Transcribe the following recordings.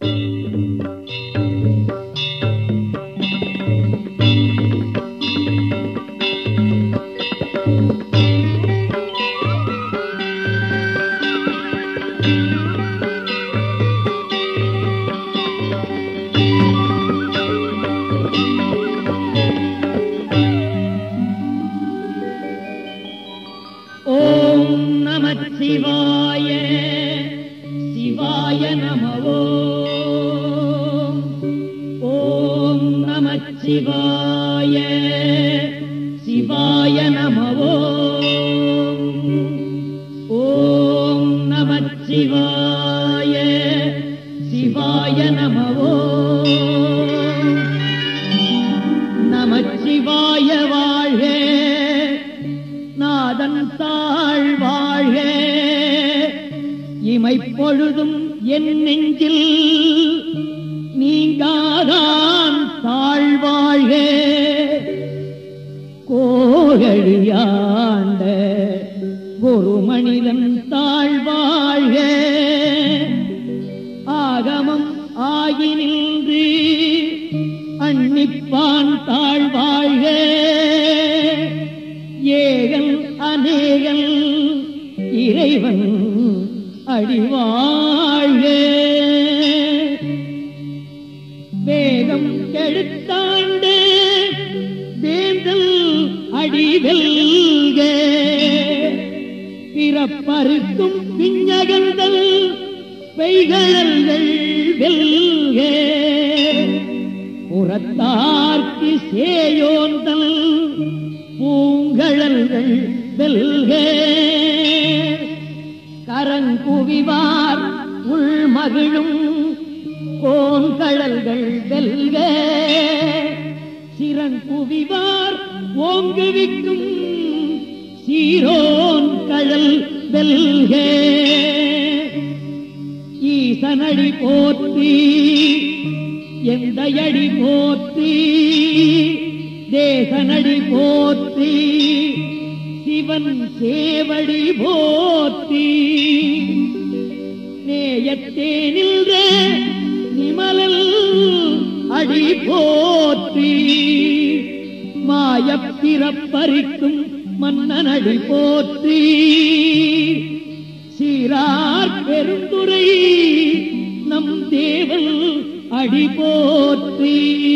ஓம் நமச்சிவாய சிவாய நமவோ ஓம் நமச்சிவாய சிவாய நமவோ ஓம் நமச்சிவாய சிவாய நமவோ நமச்சிவாய வாழ்க நாதன் தாழ் வாழ்க இமைப்பொழுதும் என் நெஞ்சில் நீங்காதான் தாழ்வாழ்க கோகழியாண்ட ஒரு மனிதன் தாழ்வாழ்க ஆகமம் ஆகி நின்று அன்னிப்பான் தாழ்வாழ்க ஏகன் அநேகன் இறைவன் அடிவாழ்க வேகம் கெடுத்தாண்டு வேந்தல் அடிவெல்க பிறப்பருக்கும் பிஞ்சகந்தல் பெய்கழல்கள் வெல்க புறத்தார்க்கு சேயோந்தல் பூங்கழல்கள் வெல்க கரங்குவிவார் உள்மகிழும் கோங்கழல்கள் வெல்க சிறங்குவிவார் ஓங்குவிக்கும் சீரோன் கழல் வெல்க ஈசனடி போற்றி எந்தையடி போற்றி தேசனடி போற்றி சிவன் சேவடி போற்றி நேயத்தே நின்ற நிமலல் அடி போற்றி மாயப் பிறப்பறிக்கும் மன்னனடி போற்றி சீரார் பெருந்துரை நம் தேவன் அடி போற்றி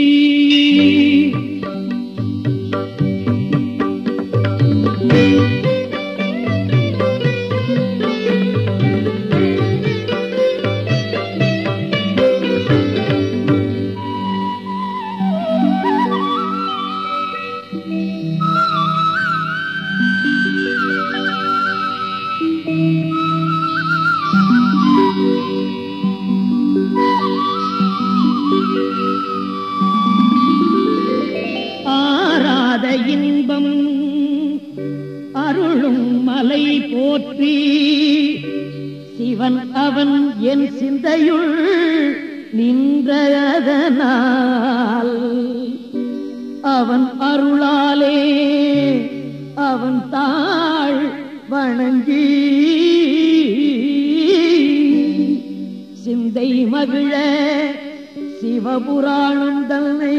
ஆராத இன்பம் அருளும் மலை போற்றி சிவன் அவன் என் சிந்தையுள் நின்றதனால் அவன் அருளாலே அவன் தாழ் வணங்கி சிந்தை மகிழ சிவபுராணம் தன்னை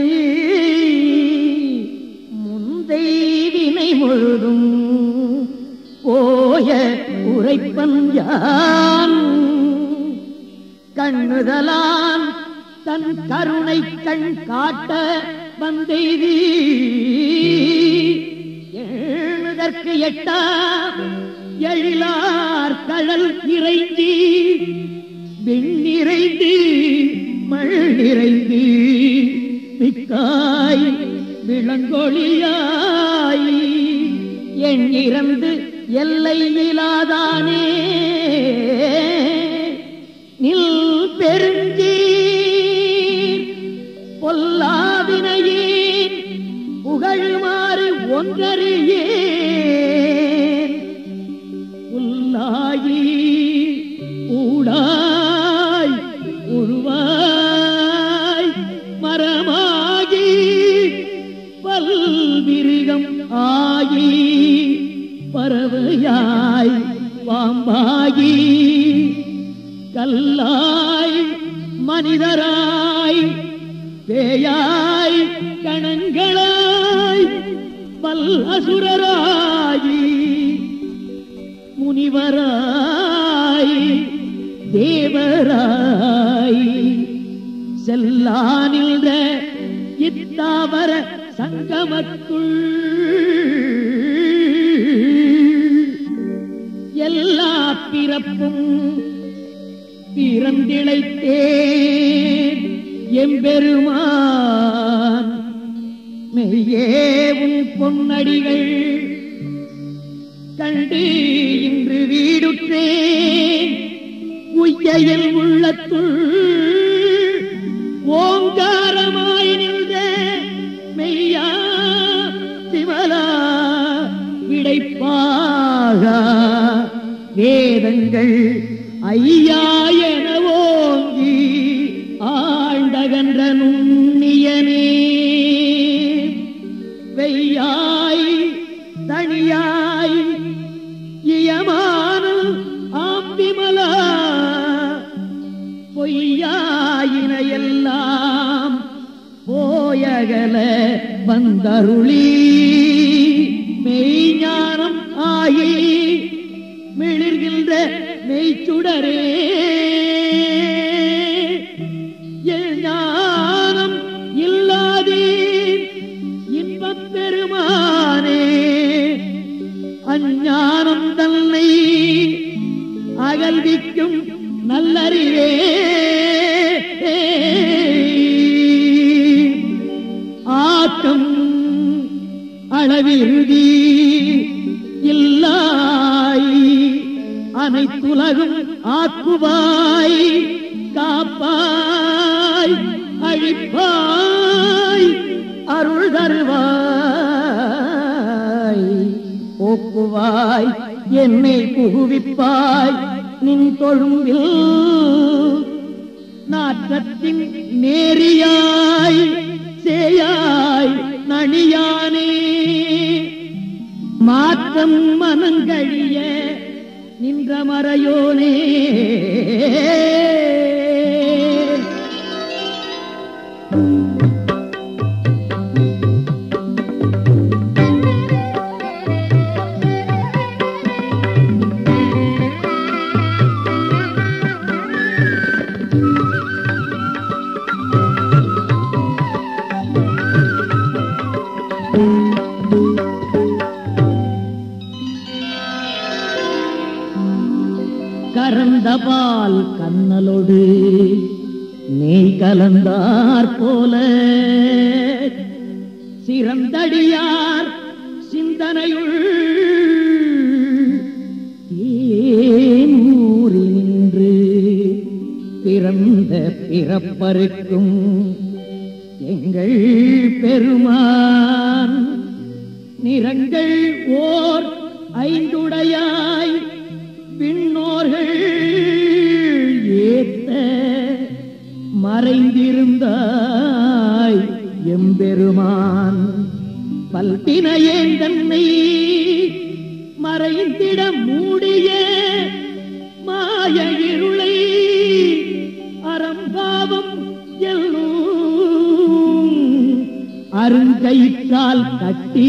முந்தை வினை முழுதும் போய உரைப்பன் யான் கண்ணுதலான் தன் கருணை கண் காட்ட வந்தெய்தி எழுதற்கு எட்டா எழிலார் கடல் இறைஞ்சி விண்ணிறைந்து மழ் நிறைந்து மிக்காய் விளங்கொழியாய் என் இறந்து எல்லை இலாதானே நில் பெருஞ்சீர் பொல்லாவினையேன் புகழுமாறு ஒன்றறியேன் உள்ளாயி ஊடாய் உருவாய் மரமாகி பல்விருகம் ஆகி பறவையாய் பாம்பாகி கல்லாய் மனிதராய் பேயாய் கணங்களாய் வல்லசுரராயி முனிவராய் தேவராய் செல்லானில்ற இத்தாவர சங்கமத்துள் எல்லா பிறப்பும் பிறந்திழைத்தேன் எம்பெருமான் மெய்யேவும் பொன்னடிகள் கண்டு இன்று வீடுற்றேன் உய்யையில் உள்ளத்துள் ஓங்காரமாய் நின்ற மெய்யா சிவலா விடைப்பாக வேதங்கள் ஐயா என ஓங்கி ஆண்டகன்ற நுண்ணியனே வெய்யாய் தனியாய் இயமான ஆம்பிமலா பொய்யாயின எல்லாம் போயகல வந்தருளி மெய்ஞானம் ஆகி மிளிர்கின்ற மெய்ச்சுடரே என் ஞானம் இல்லாதே இன்பப் பெருமானே அஞ்ஞானம் தன்னை அகல்விக்கும் நல்லறிவே ஆக்கம் அளவிருதி இல்லாய் அனைத்துலகும் ஆக்குவாய் காப்பாய் அழிப்பாய் அருள் தருவாய் போக்குவாய் என்னை புகுவிப்பாய் நின் தொழும்பில் நாற்றத்தின் நேரியாய் சேயாய் நணியானே மாற்றம் மனங்கழிய நின்ற மறையோனே கறந்தபால் கண்ணலோடு நெய் கலந்தார் போல சிறந்தடியார் சிந்தனையுள் தேனூறி நின்று பிறந்த பிறப்பருக்கும் எங்கள் பெருமான் நிறங்கள் ஓர் ஐந்துடையாய் விண்ணோர்கள் ஏத்த மறைந்திருந்தாய் எம்பெருமான் பல்பினையேன் தன்னை மறைந்திட மூடிய மாய இருளை அறம்பாவம் எல்லும் அருங்கயிற்றால் கட்டி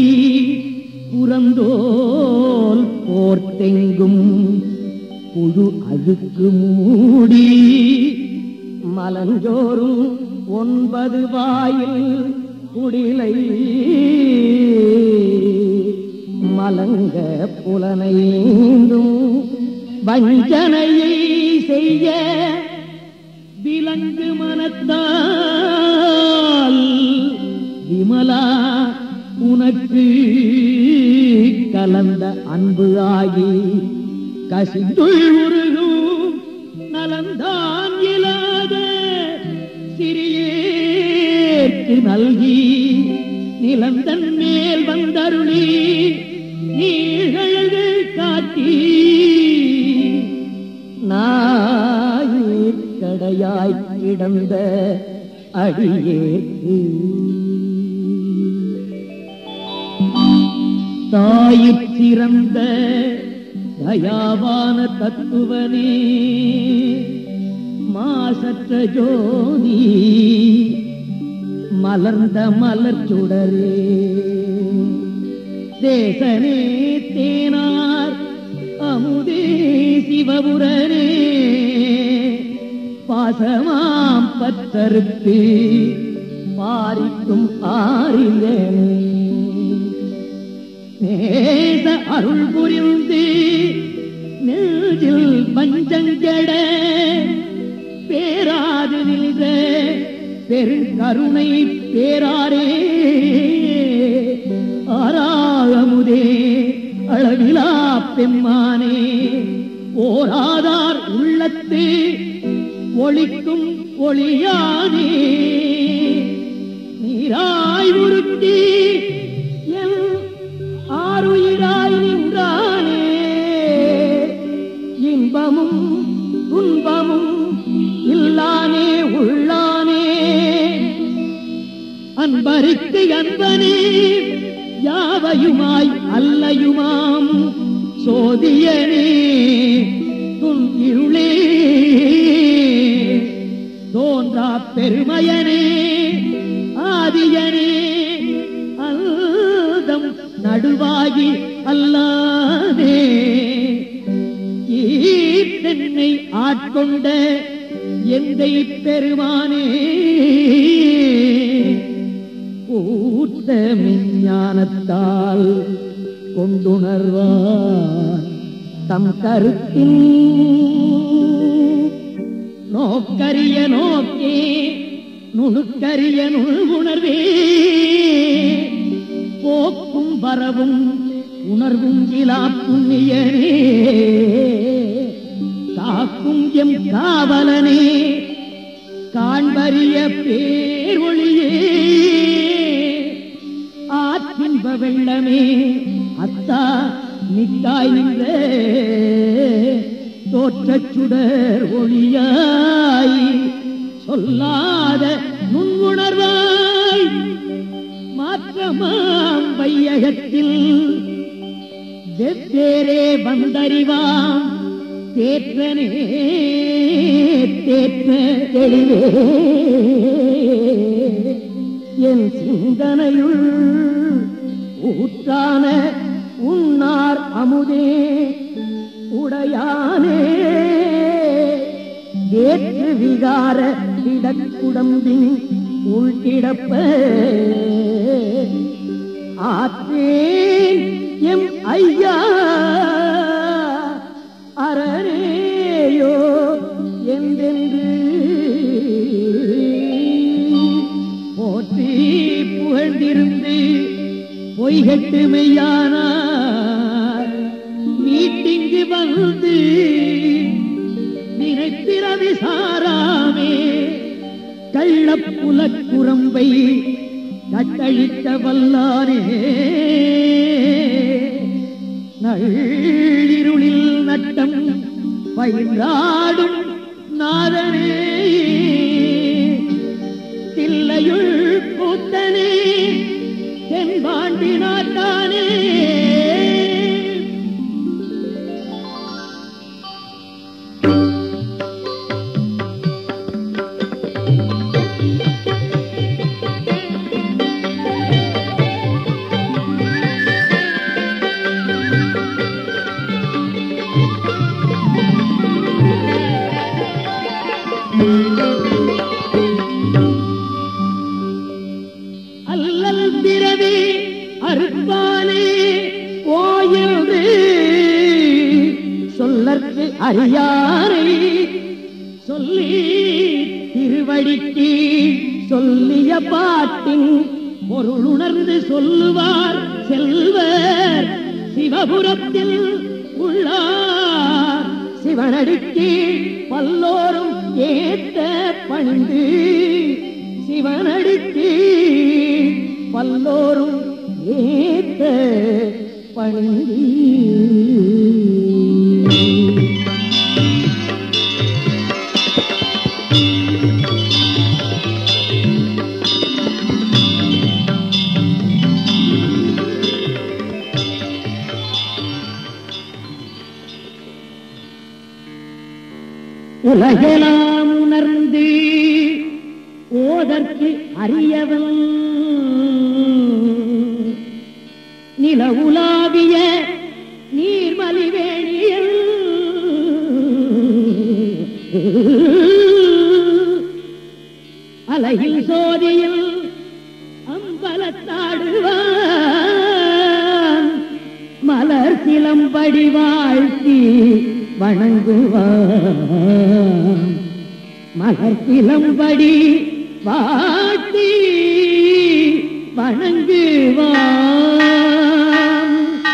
புறந்தோல் போர்த்தெங்கும் புழு அழுக்கு மூடி மலஞ்சோறும் ஒன்பது வாயில் குடிலை மலங்க புலனைந்தும் வஞ்சனையை செய்ய விலங்கு மனத்தால் விமலா உனக்கு கலந்த அன்பு ஆகி கசிந்துள் உருகும் நலந்தான் இல்லாத சிறியேற்கு நல்கி நிலந்தன் மேல் வந்தருளி நீழகு காட்டி நாயிற்கடையாய் கிடந்த அடியேற்கு தாயிற் சிறந்த தயாவான தத்துவனே மாசற்ற ஜோதி மலர்ந்த மலர் சுடரே தேசனே தேனார் அமுதே சிவபுரனே பாசமாம் பத்தருக்கு பாரிக்கும் ஆரியனே நேச அருள் புரிந்து நெஞ்சில் பஞ்சங்கட பேராது நின்ற பெருங்கருணை பேராரே ஆராழமுதே அளவிலா பெம்மானே ஓராதார் உள்ளத்து ஒளிக்கும் ஒளியானே நீராய் உருட்டி என் ஆறுயிராய் நின்றானே இன்பமும் துன்பமும் இல்லானே உள்ளானே அன்பருக்கு அன்பனே யாவையுமாய் அல்லையுமாம் சோதியனே துன் இருளே தோன்றா பெருமையனே ஆதியனே அல்தம் நடுவாகி அல்லாதே ஈத்தென்னை ஆட்கொண்ட எந்தை பெருமானே ஊத்த மெஞ்ஞானத்தால் கொண்டுணர்வார் தம் கருத்தின் நோக்கரிய நோக்கே நுணுக்கரிய நுண்ணுணர்வே போக்கும் வரவும் உணர்வும் இலா புண்ணியனே காக்கும் எம் காவலனே காண்பரிய பேரொழியே ஆற்றின்ப வெள்ளமே அத்தா நிக்காய் நின்ற தோற்றச் சுடர் ஒளியாய் சொல்லாத நுண்ணுணர்வாய் மாற்றமாம் வையகத்தில் வெவ்வேறே வந்தறிவாம் தேற்றனே தேற்ற தெளிவே என் சிந்தனையுள் ஊற்றான உன்னார் அமுதே உடையானே ஏற்று விகார கிடக்குடம்பின் உள்கிடப்ப ஆற்றேன் எம் ஐயா அரணேயோ என்றென்று போற்றி புகழ்ந்திருந்து பொய்கட்டு மெய்யானார் மீட்டிங்கு வந்து நினைப்பிறவி சாராமே கள்ளப்புலக்குரம்பை கட்டழிக்க வல்லாரே நள்ளிருளில் நட்டம் பயின்றாடும் நாதனே தில்லையுள் கூத்தனே தென்பாண்டி நாட்டானே அல்லல் பிறவி அறுப்பானே ஓயது சொல்லற்கு அறியாரை சொல்லி திருவடிக்கு சொல்லிய பாட்டின் பொருள் உணர்ந்து சொல்லுவார் செல்வர் சிவபுரத்தில் உள்ளார் சிவனடிக்கு பல்லோரும் ஏத்த பணிந்து சிவனடிக்கு பல்லோரும் ஏத்த பணிந்து உலகெலாம் உலர்க்கு அறியவன் நில உலாவிய நீர்மலிவேணியில் அலையில் சோதியில் அம்பலத்தாடுவான் மலர் சிலம்படி வாழ்த்தி வணங்குவான் மலர் சிலம்படி வாழ்த்தி வணங்குவான்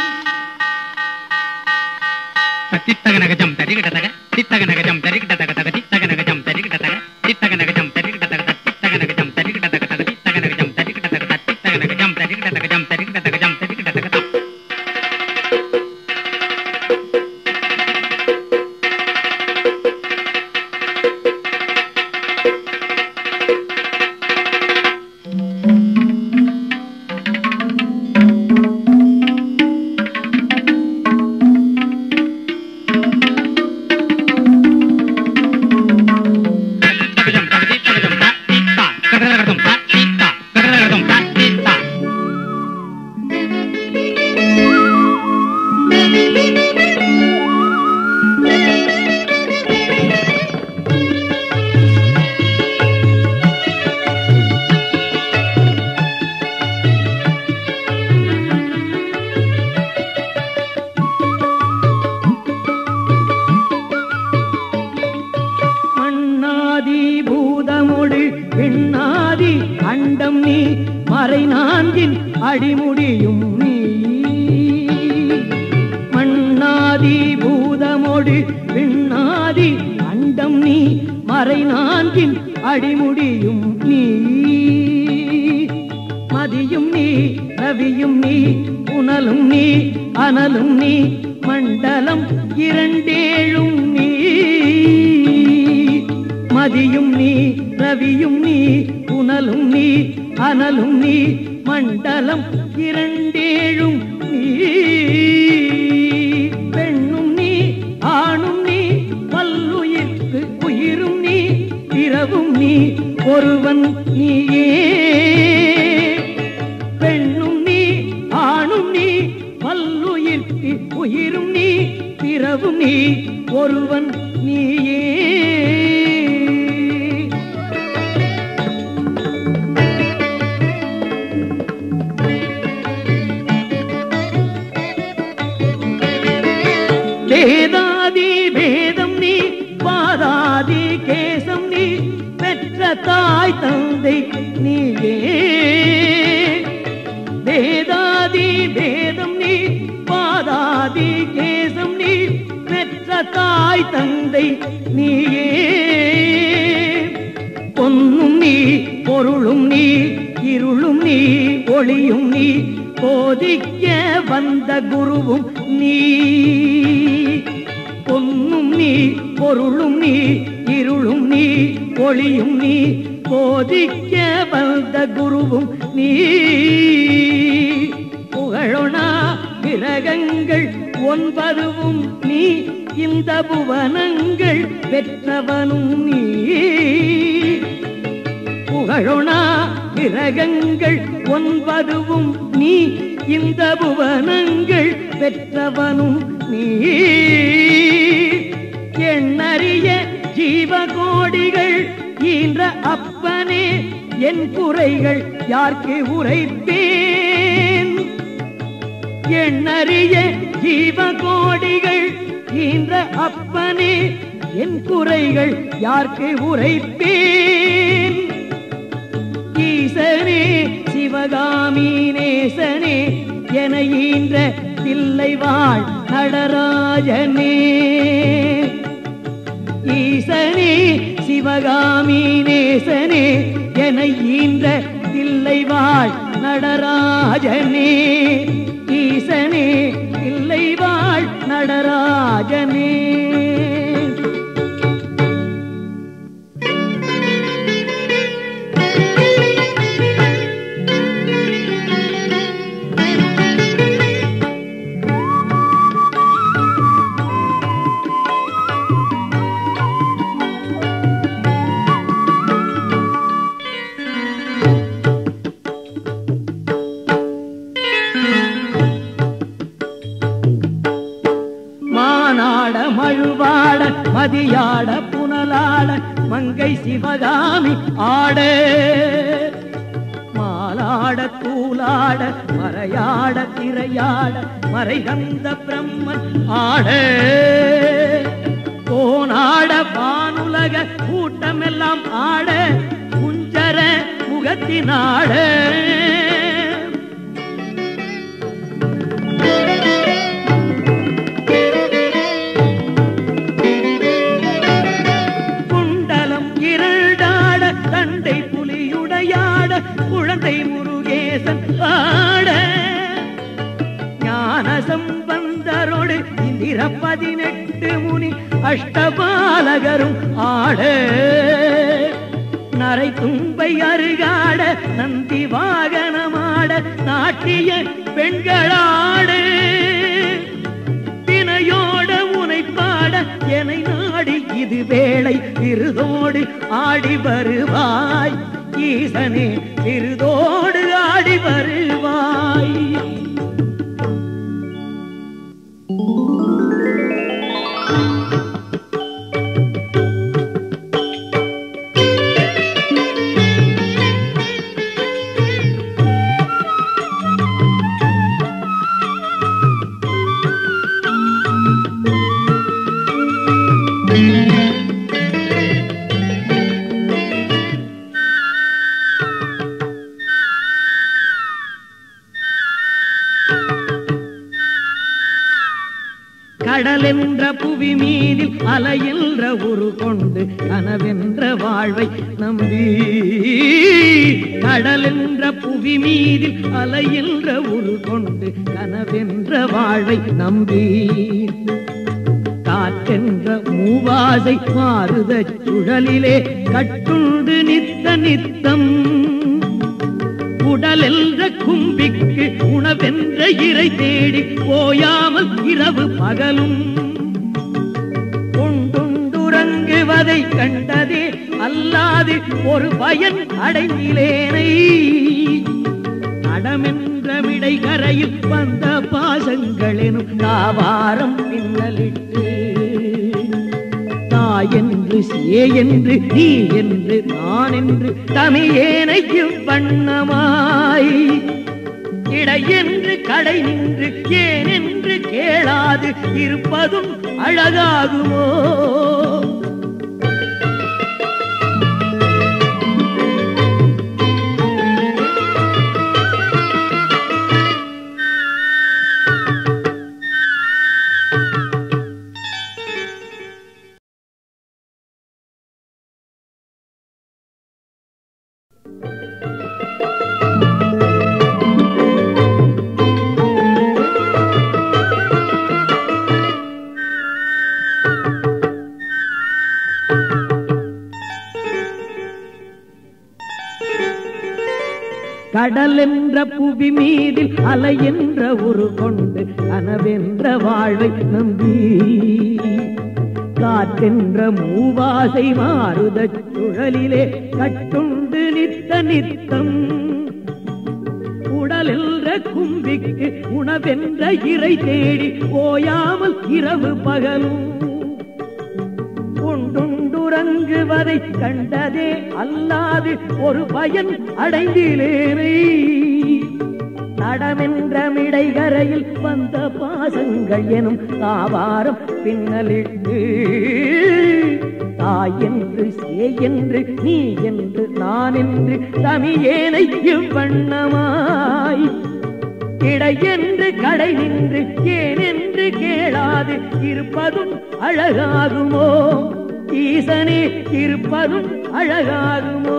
தித்தகனகஜம் தரிகிடதக தித்தகனகஜம் தரிகிடதக தக தித்தகனகஜம் தரிகிடதக தித்தகனகஜம் தரிகிடதக தித்தகனகஜம் தரிகிடதக தக தித்தகனகஜம் தரிகிடதக தித்தகனகஜம் தரிகிடதகஜம் தரிகிடதகஜம் தரிகிடதக தகஜம் தக தித்தகஜம் த தித்தா கடகடகடம் த தித்தா கடகடகடம் த தித்தா மண்ணாதி பூதமொடு பெண்ணாதி அண்டம் நீ மறை நான்கின் அடிமுடியும் நீ மண்ணாதி பூதமொடு பெண்ணாதி அண்டம் நீ மறை நான்கின் அடிமுடியும் நீ மதியும் நீ ரவியும் நீ புனலும் நீ அனலும் நீ மண்டலம் இரண்டேழும் நீ மதியும் நீ ரவியும் நீ புனலும் நீ அனலும் நீ மண்டலம் இரண்டேழும் நீ பெண்ணும் நீ ஆணும் நீ பல்லுயிர்க்கு உயிரும் நீ பிறவும் நீ ஒருவன் நீயே பெண்ணும் நீ ஆணும் நீ பல்லுயிர்க்கு உயிரும் நீ பிறவும் நீ ஒருவன் நீயே வேதாதி வேதம் நீ பாதாதி கேசம் நீ பெற்ற தாய் தந்தை நீயே வேதாதி வேதம் நீ பாதாதி கேசம் நீ பெற்ற தாய் தந்தை நீயே பொன்னும் நீ பொருளும் நீ இருளும் நீ ஒளியும் நீ போதிக்க வந்த குருவும் நீ பொன்னும் நீ பொருளும் நீ இருளும் நீ ஒளியும் நீ போதிக்க வந்த குருவும் நீ புகழொணா கிரகங்கள் ஒன்பதுவும் நீ இந்த புவனங்கள் பெற்றவனும் நீ புகழொணா கிரகங்கள் ஒன்பதுவும் நீ இந்த புவனங்கள் பெற்றவனும் நீ எண்ணறிய ஜீவகோடிகள் ஈன்ற அப்பனே என் குறைகள் யார்க்கு உரைப்பேன் எண்ணறிய ஜீவகோடிகள் ஈன்ற அப்பனே என் குறைகள் யார்க்கு உரைப்பேன் ஈசனே சிவகாமி நேசனே என ஈன்ற தில்லை வாழ் நடராஜனே ஈசனே சிவகாமி நேசனே என ஈன்ற தில்லை வாழ் நடராஜனே ஈசனே தில்லை வாழ் நடராஜனே மதியாட புனலாட மங்கை சிவகாமி ஆட மாலாட தூளாட மறையாட திரையாட மறைகந்த பிரம்மன் ஆட கோனாட வானுலக கூட்டமெல்லாம் ஆட குஞ்சர முகத்தினாட குண்டலம் இருடாட தண்டை புலியுடையாட குழந்தை முருகேசன் ஆட ஞான சம்பந்தரோடு இந்திர பதினெட்டு முனி அஷ்டபாலகரும் ஆட நரை தும்பை அருகாட நந்தி வாகனமாட நாட்டிய பெண்களாடு தினையோட உனை பாட எனை நாடி இது வேளை விருதோடு ஆடி வருவாய் ஈசனே விருதோடு ஆடி வருவாய் கடலென்ற புவி மீதில் அலையென்ற உரு கொண்டு கனவென்ற வாழ்வை நம்பி கடலென்ற புவி மீதில் அலையென்ற உரு கொண்டு கனவென்ற வாழ்வை நம்பி காற்றென்ற மூவாசை மாறுத சுழலிலே கட்டுண்டு நித்த நித்தம் உடலென்ற கும்பிக்கு உணவென்ற இறை தேடி ஓயாமல் இரவு பகலும் கொண்டுண்டுறங்குவதை கண்டதே அல்லாது ஒரு பயன் அடைந்திலேனை நடமென்ற விடை கரையில் வந்த பாசங்களெனும் தாவாரம் பின்னலிட்டு தாய் என்று சே என்று நீ என்று நான் என்று தமிழேனையும் வண்ணமாய் இடை என்று கடை நின்று ஏன் என்று கேளாது இருப்பதும் அழகாகுமோ கடல் என்ற புவி மீதில் அலை என்ற உரு கொண்டு கனவென்ற வாழ்வை நம்பி காற்றென்ற மூவாசை மாறுத சுழலிலே கட்டுண்டு நித்த நித்தம் உடலென்ற கும்பிக்கு உணவென்ற இறை தேடி ஓயாமல் இரவு பகலும் கொண்டுண்டுறங்குவதை கண்டதே அல்லாது ஒரு பயன் அடைந்திலேனை நடமென்ற மிடைகரையில் வந்த பாசங்கள் எனும் தாவாரம் பின்னலிட்டு தாய் என்று சே என்று நீ என்று நான் என்று தமிழேனை இவ்வண்ணமாய் இடை என்று கடை நின்று ஏன் என்று கேளாது இருப்பதும் அழகாகுமோ ஈசனே இருப்பதும் அழகாகுமோ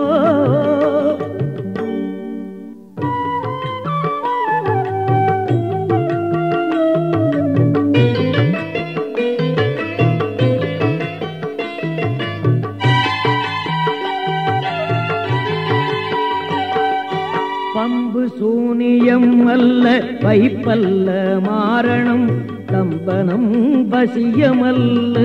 பம்பு சூனியம் அல்ல வைப்பல்ல மாரணம் கம்பனம் வசியமல்ல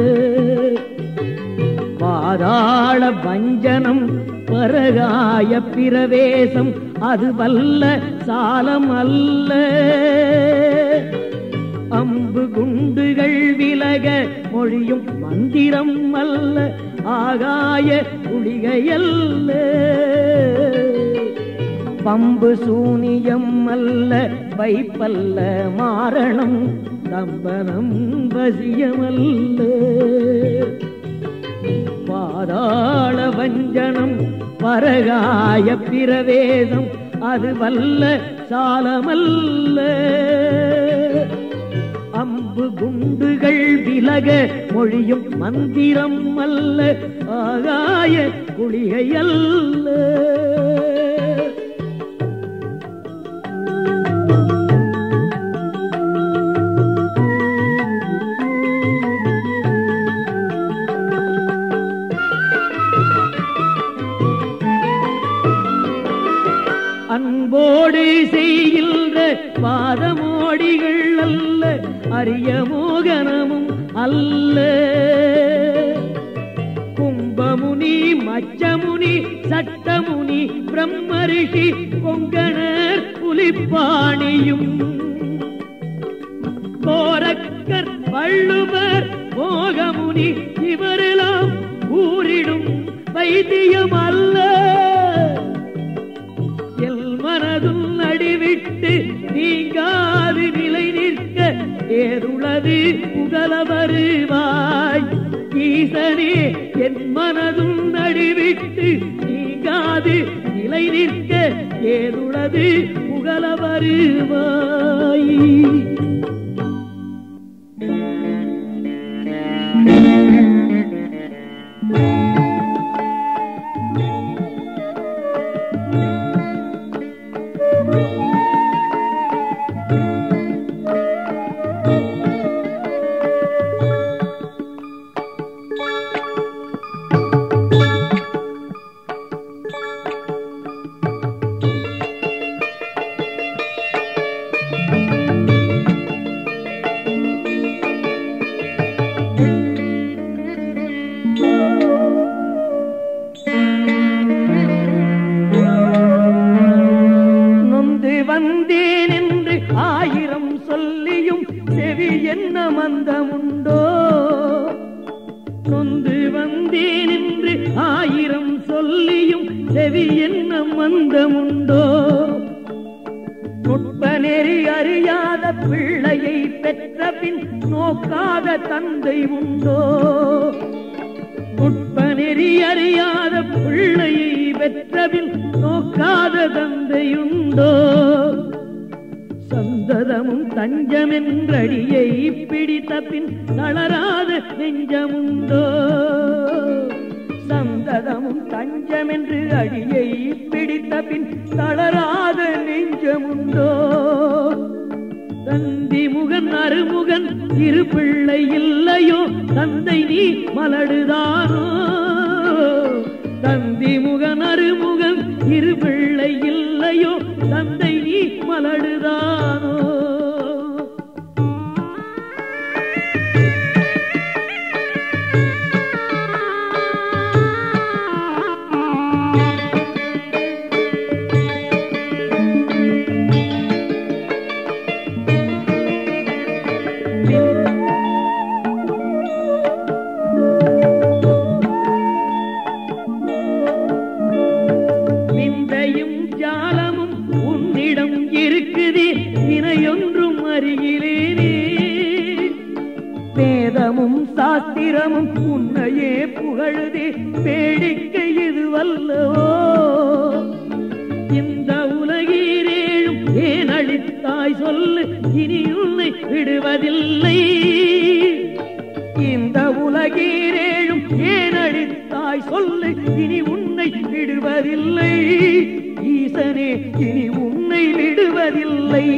பாதாள வஞ்சனம் பரகாய பிரவேசம் அது வல்ல சாலம் அல்ல அம்பு குண்டுகள் விலக மொழியும் மந்திரம் அல்ல ஆகாய குளிகையல்ல பம்பு சூனியம் அல்ல வைப்பல்ல மாரணம் தம்பனம் வசியமல்ல பாதாள வஞ்சனம் பரகாய பிரவேதம் அது வல்ல சாலமல்ல அம்பு குண்டுகள் விலக மொழியும் மந்திரம் அல்ல ஆகாய குளிகை அல்ல அன்போடு செய்கின்ற பாதமோடிகள் அல்ல அரிய மோகனமும் அல்ல கும்பமுனி மச்சமுனி சட்டமுனி பிரம்மரிஷி கொங்கணர் புலிப்பாணியும் கோரக்கர் வள்ளுவர் மோகமுனி இவரெல்லாம் கூறிடும் வைத்தியம் அல்ல எல் மனதும் அடிவிட்டு நீங்காது நிலை நிற்க ஏதுளது புகழ வருவாய் ஈசனே என் மனதும் அடிவிட்டு நீங்காது நிலை நிற்க ஏதுளது புகழ வருவாய் நொந்து வந்தேன் என்று ஆயிரம் சொல்லியும் செவி என்ன மந்தமுண்டோ நொந்து வந்தேன் என்று ஆயிரம் சொல்லியும் செவி என்ன மந்தமுண்டோ நுட்ப நெறி அறியாத பிள்ளையை பெற்ற பின் நோக்காத தந்தை உண்டோ நுட்ப நெறி அறியாத பிள்ளையை பெற்றபின் நோக்காத தந்தையுண்டோ சந்ததமும் தஞ்சமென்றடியை பிடித்த பின் தளராத நெஞ்சமுண்டோ சந்ததமும் தஞ்சமென்று அடியை பிடித்த பின் தளராத நெஞ்சமுண்டோ தந்தி முகன் அருமுகன் இரு பிள்ளை இல்லையோ தந்தை நீ மலடுதானோ தந்தி முகன் அருமுகன் இரு பிள்ளை இல்லையோ தந்தை நீ மலடுதானோ விந்தையும் ஜாலமும் உன்னிடம் இருக்குதே வினையொன்றும் அருகிலேனே வேதமும் சாஸ்திரமும் உன்னையே புகழுதே வேடிக்கை இது வல்லவோ இந்த உலகீரேழும் ஏன் அளித்தாய் சொல்லு இனி உன்னை விடுவதில்லை இந்த உலகீரேழும் ஏன் அழித்தாய் சொல்லு இனி உன்னை விடுவதில்லை ஈசனே இனி உன்னை விடுவதில்லை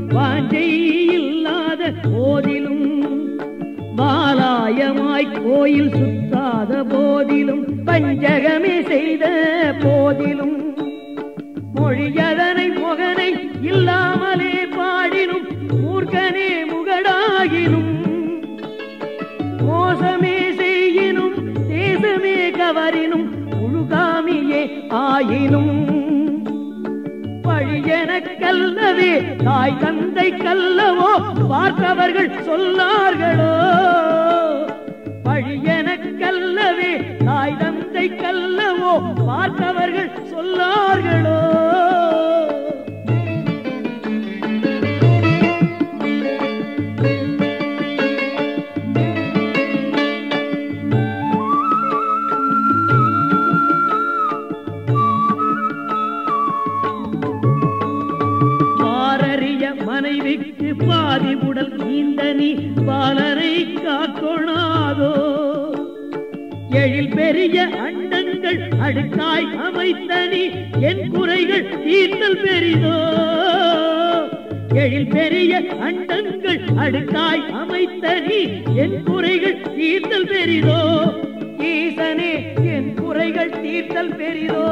வாஞ்சை இல்லாத போதிலும் வாலாயமாய் கோயில் சுத்தாத போதிலும் பஞ்சகமே செய்த போதிலும் மொழியதனை முகனை இல்லாமலே பாடினும் மூர்க்கனே முகடாகினும் மோசமே செய்யினும் தேசமே கவரினும் முழுகாமியே ஆயினும் பழியெனக் கல்லவே தாய் தந்தை கல்லவோ பார்த்தவர்கள் சொன்னார்களோ பழியெனக் கல்லவே தாய் தந்தை கல்லவோ பார்த்தவர்கள் சொன்னார்களோ பாரறிய மனைவிக்கு பாதி உடல் நீந்த நீ பாலரை காக்கொணாதோ எழில் பெரிய அண்டங்கள் அடுக்காய் அமைத்த நீ என் குறைகள் தீர்த்தல் பெரிதோ எழில் பெரிய அண்டங்கள் அடுக்காய் அமைத்த நீ என் குறைகள் தீர்த்தல் பெரிதோ ஈசனே என் குறைகள் தீர்த்தல் பெரிதோ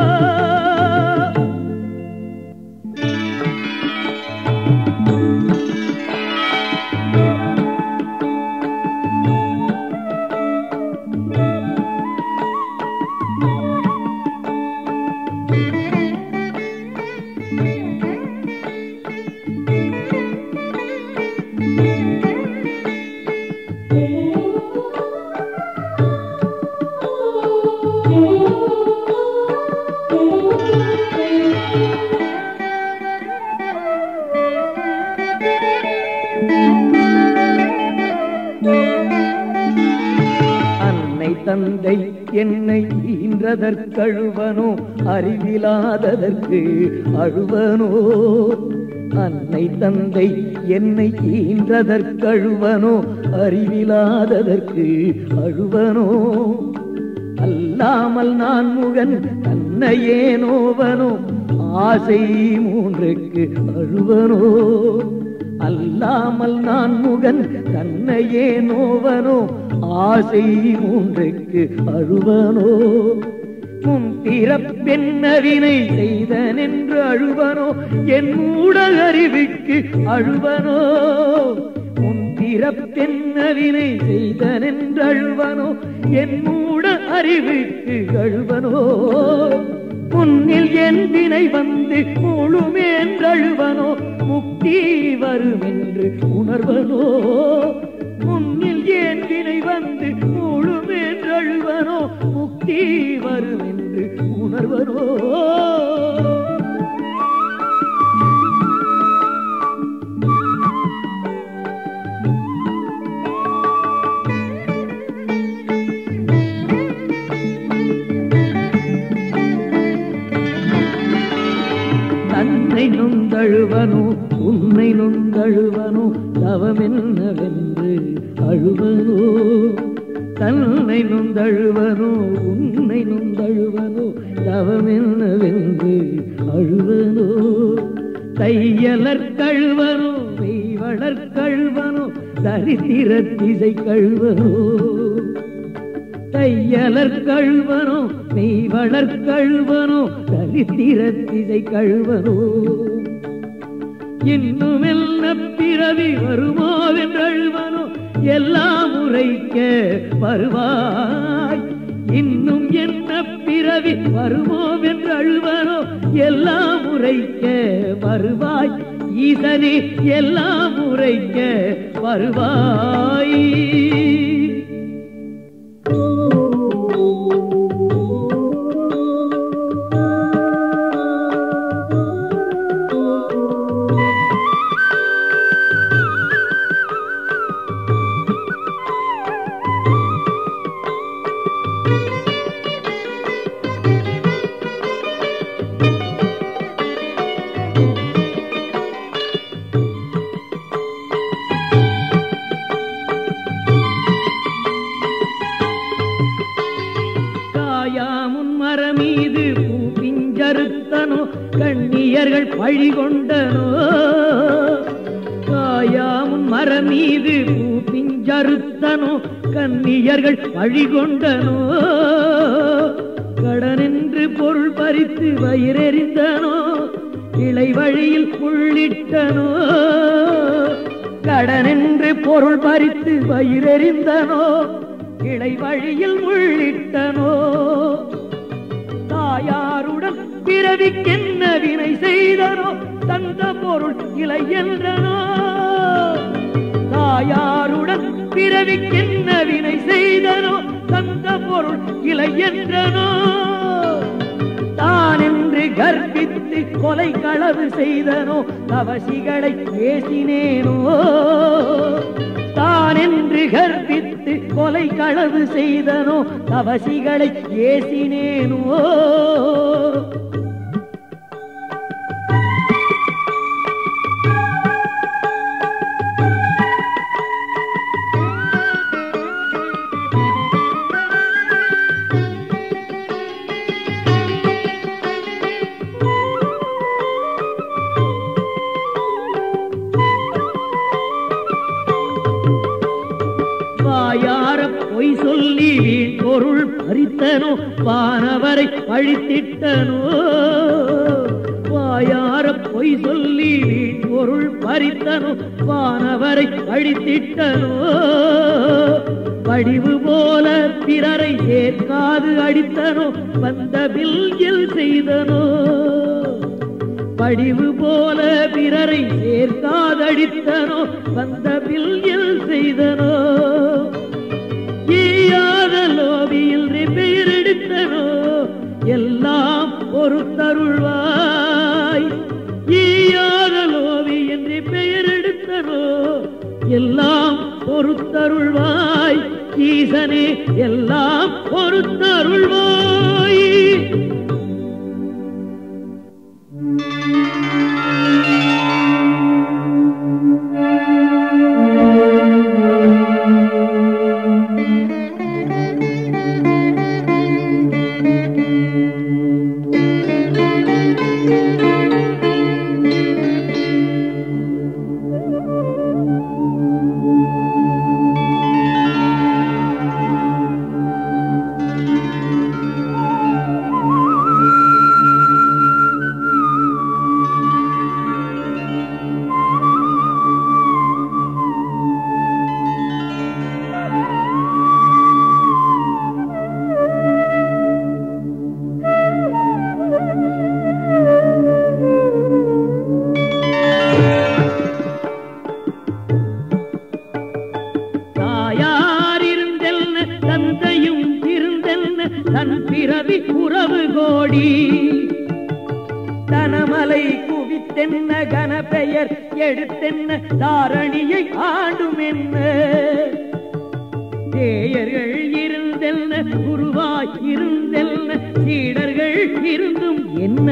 அன்னை தந்தை என்னை ஈன்றதற்கழுவனோ அறிவிலாததற்கு அழுவனோ அன்னை தந்தை என்னை ஈன்றதற்கழுவனோ அறிவிலாததற்கு அழுவனோ அல்லாமல் நான் முகன் தன்னையே நோவனோ ஆசை மூன்றுக்கு அழுவனோ அல்லாமல் நான் முகன் தன்னையே நோவனோ ஆசை மூன்றுக்கு அழுவனோ முன் பிறப்பென்னவினை செய்தனென்று அழுவனோ என் மூட அறிவுக்கு அழுவனோ முன் பிறப்பென்னவினை செய்தனென்று அழுவனோ என் மூட அறிவுக்கு அழுவனோ முன்னில் என் வினை வந்து முழுமேன்றழுவனோ முக்தி வருமென்று உணர்வனோ முன்னில் என் வினை வந்து முழுமேன்றழுவனோ முக்தி வருமென்று உணர்வனோ தன்னை நொந்தழுவனோ உன்னை நொந்தழுவனோ தவமென்னவென்று அழுவனோ தன்னை நொந்தழுவனோ உன்னை நொந்தழுவனோ தவமென்னவென்று அழுவனோ தையலர் கழுவனோ மெய்வளர் கழுவனோ தரித்திர திசை கழுவனோ தையலர் கழுவனோ மெய் வளர் கழுவனோ தரித்திர திசை கழுவனோ இன்னும் என்ன பிறவி வருமோவென்றழுவனோ எல்லாம் உரைக்க வருவாய் இன்னும் என்ன பிறவி வருமோவென்று அழுவனோ எல்லாம் உரைக்க வருவாய் ஈசனே எல்லாம் உரைக்க வருவாய் காயாமுன் மரமீது பூ பிஞ்சறுத்தனோ கண்ணியர்கள் பழி கொண்டனோ மரம் மீது பூ பிஞ்சறுத்தனோ கன்னியர்கள் வழிகொண்டனோ கடனின்று பொருள் பறித்து வயிறெறிந்தனோ இளை வழியில் உள்ளிட்டனோ கடனின்று பொருள் பறித்து வயிறெறிந்தனோ இளை வழியில் உள்ளிட்டனோ தாயாருடன் பிறவிக்கென்ன வினை செய்தனோ தந்த பொருள் இலை என்றனோ தாயாருடன் பிறவிக்கென்ன வினை செய்தனோ தந்த பொருள் இலை என்றனோ தான் என்று கர்ப்பித்து கொலை களவு செய்தனோ தவசிகளை பேசினேனோ தான் என்று கர்ப்பித்து கொலை களவு செய்தனோ தவசிகளை ஏசினேனோ வாயார பொய் சொல்லி வீண் பொருள் பறித்தனோ வானவரை பழித்திட்டனோ வாயார பொய் சொல்லி வீண் பொருள் பறித்தனோ வானவரை பழித்திட்டனோ வடிவு போல பிறரை சேர்க்காது அடித்தனோ வந்த பில்கில் செய்தனோ படிவு போல பிறரை சேர்க்காதடித்தனோ வந்த பில்கில் செய்தனோ ஈயாத லோபியில் பெயரெடுத்தனோ எல்லாம் பொறுத்தருள்வாய் ஈயாத லோபி என்று பெயரெடுத்தனோ எல்லாம் பொறுத்தருள்வாய் ஈசனே எல்லாம் பொறுத்தருள்வாய் தாயார் இருந்தெல்ல தந்தையும் இருந்தெல்ல தன் பிறவி உறவு கோடி தனமலை குவித்தென்ன கன பெயர் எடுத்தென்ன தாரணியை ஆண்டும் என்ன தேயர்கள் இருந்தெல்ல குருவாய் இருந்தெல்ல சீடர்கள் இருந்தும் என்ன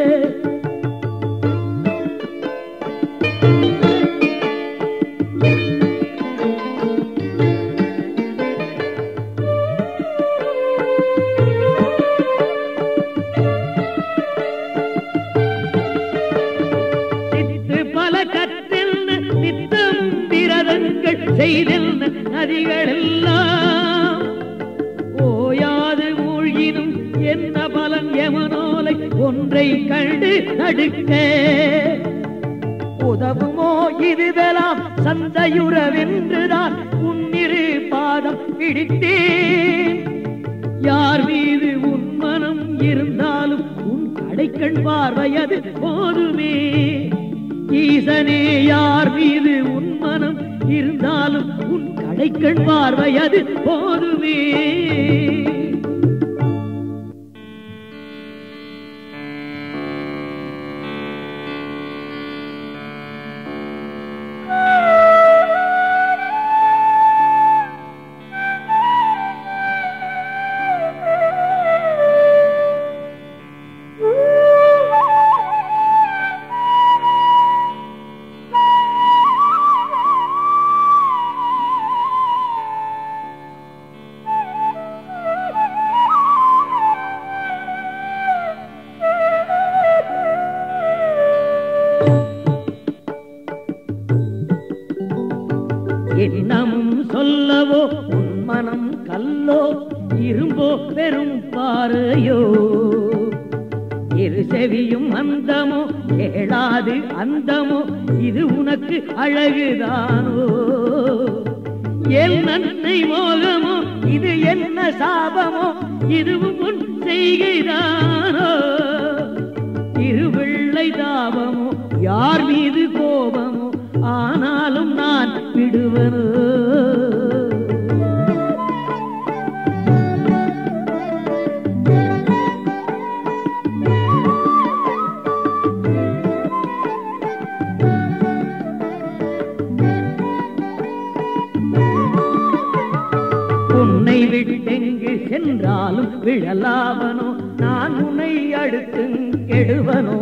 சித்து பல கற்றென்ன நித்தம் விரதங்கள் செய்தென்ன நதிகளெல்லாம் ஓயாது மூழ்கினும் என்ன பலன் எமனோலை ஒன்றை கண்டு நடுக்க உதவுமோ இதுவெல்லாம் சந்தையுறவென்றுதான் உன்னிரு பாதம் பிடித்தேன் யார் மீது உன் மனம் இருந்தாலும் உன் கடைக்கண் பார்வையது போதுமே ஈசனே யார் மீது உன் மனம் இருந்தாலும் உன் கடைக்கண் பார்வையது போதுமே இன்னமும் சொல்லவோ உன் மனம் கல்லோ இரும்போ பெரும் பாறையோ இரு செவியும் அந்தமோ கேளாது அந்தமோ இது உனக்கு அழகுதானோ என் நன்மை மோகமோ இது என்ன சாபமோ இதுவும் உன் செய்கைதானோ திருவிள்ளை தாபமோ யார் மீது கோபமோ ஆனாலும் நான் விடுவனோ உன்னை விட்டெங்கு சென்றாலும் விழலாவனோ நான் உன்னை அடுத்து கெடுவனோ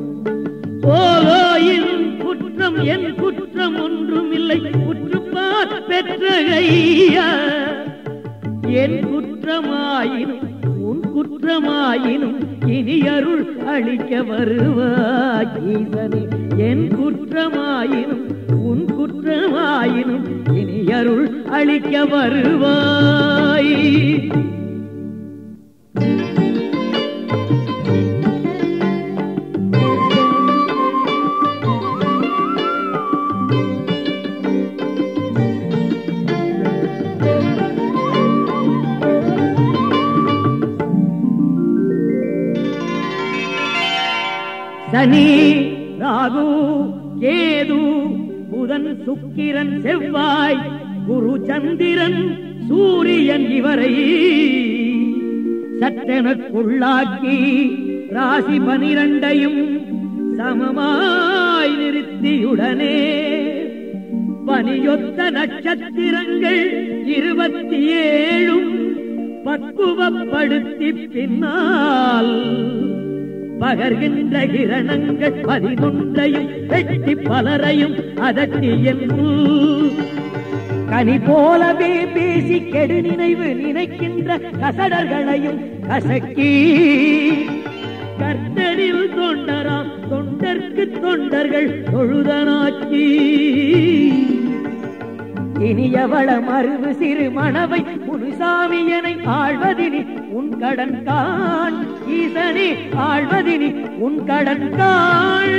போலோயின் குற்றம் என் குற்றம் ஒன்றும் இல்லை குற்றுப்பார் பெற்ற கையா என் குற்றமாயினும் உன் குற்றமாயினும் இனி அருள் அளிக்க வருவாய் ஈசனே என் குற்றமாயினும் உன் குற்றமாயினும் இனி அருள் அளிக்க வருவாய் சனி ராகு கேது புதன் சுக்கிரன் செவ்வாய் குரு சந்திரன் சூரியன் இவரை சற்றெனக்குள்ளாக்கி ராசி பனிரண்டையும் சமமாய் நிறுத்தியுடனே பனியொத்த நட்சத்திரங்கள் இருபத்தி ஏழும் பக்குவப்படுத்தி பின்னால் பகர்கின்ற கிரணங்கள் பதினொன்றையும் வெட்டி பலரையும் அதட்டி என் கனி போலவே பேசி கெடு நினைவு நினைக்கின்ற கசடர்களையும் கசக்கி கர்த்தரில் தொண்டராம் தொண்டர்க்கு தொண்டர்கள் தொழுதனாக்கி இனியவள மருவு சிறு மணவை முனுசாமியனை ஆழ்வதினி உன் கடன் காண் ஈசனே ஆழ்வதினி உன் கடன் காண்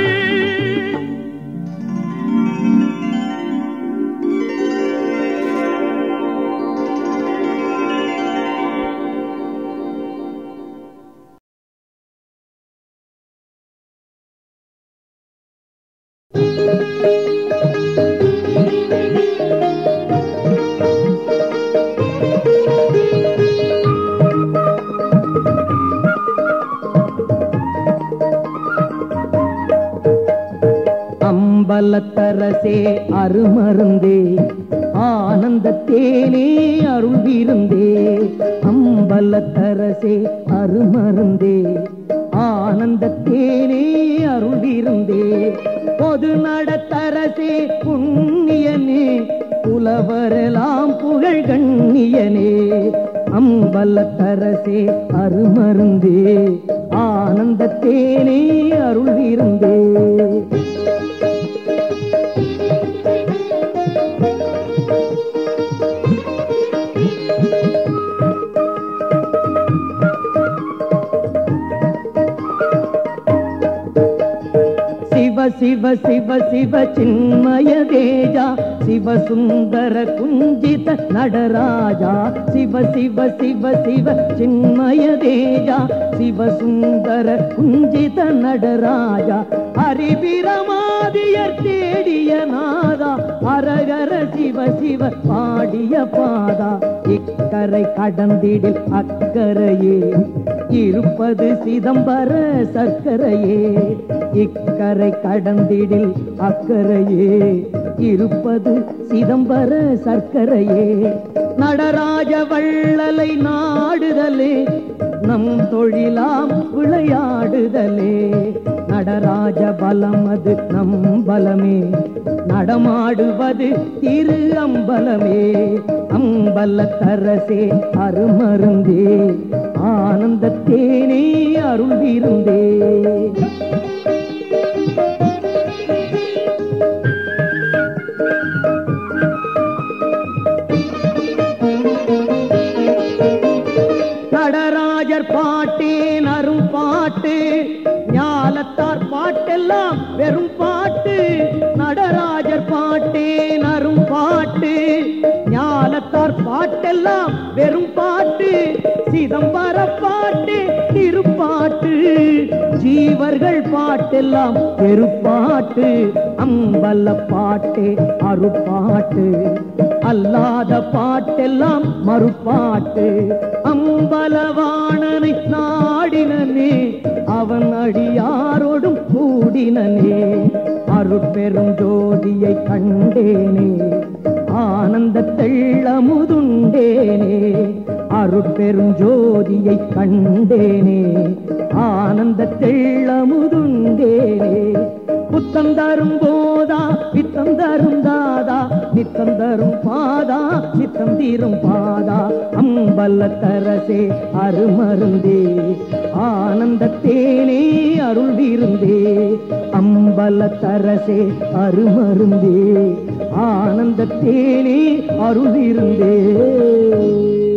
அம்பலத்தரசே அருமருந்தே ஆனந்தத்தேனே அருள் விருந்தே அம்பலத்தரசே அருமருந்தே ஆனந்தத்தேனே அருள் விருந்தே பொது நடத்தரசே புண்ணியனே புலவரெல்லாம் புகழ் கண்ணியனே அம்பலத்தரசே அருமருந்தே ஆனந்தத்தேனே அருள் விருந்தே சிவ சிவ சிவ சிவ சின்மய தேஜா சிவ சுந்தர குஞ்சித நடராஜா சிவ சிவ சிவ சிவ சின்மய தேஜா சிவ சுந்தர குஞ்சித நடராஜா ஹரிபிரமாதியர் தேடிய நாதா அரகர சிவ சிவ பாடிய பாதா இக்கரை கடந்திடில் அக்கரையே இருப்பது சிதம்பர சர்க்கரையே இக்கரை கடந்திடில் அக்கரையே இருப்பது சிதம்பர சர்க்கரையே நடராஜ வள்ளலை நாடுதலே நம் தொழிலாம் விளையாடுதலே நடராஜ பலம் அது நம் பலமே நடமாடுவது திரு அம்பலமே அம்பலத்தரசே அருமருந்தே ஆனந்தத்தேனே அருள் விருந்தே பாடும் பாட்டு ஞானத்தார் பாட்டெல்லாம் வெறும் பாட்டு சிதம்பர பாட்டு திருப்பாட்டு ஜீவர்கள் பாட்டெல்லாம் பெருப்பாட்டு அம்பல பாட்டு அருப்பாட்டு அல்லாத பாட்டெல்லாம் மறுப்பாட்டு அம்பலவாணனை நாடினனே அவன் அடியாரோடும் கூடினனே அருட்பெரும் ஜோதியை கண்டேனே ஆனந்த தெள்ளமுதுண்டேனே அருட்பெரும் ஜோதியை கண்டேனே ஆனந்த தெள்ளமுதுண்டேனே புத்தம் தரும் போதா பித்தம் தரும் தாதா நித்தம் தரும் பாதா சித்தம் தீரும் பாதா அம்பல தரசே அருமருந்தே ஆனந்த தேனே அருள் விருந்தே அம்பல தரசே அருமருந்தே ஆனந்த தேனே அருள் விருந்தே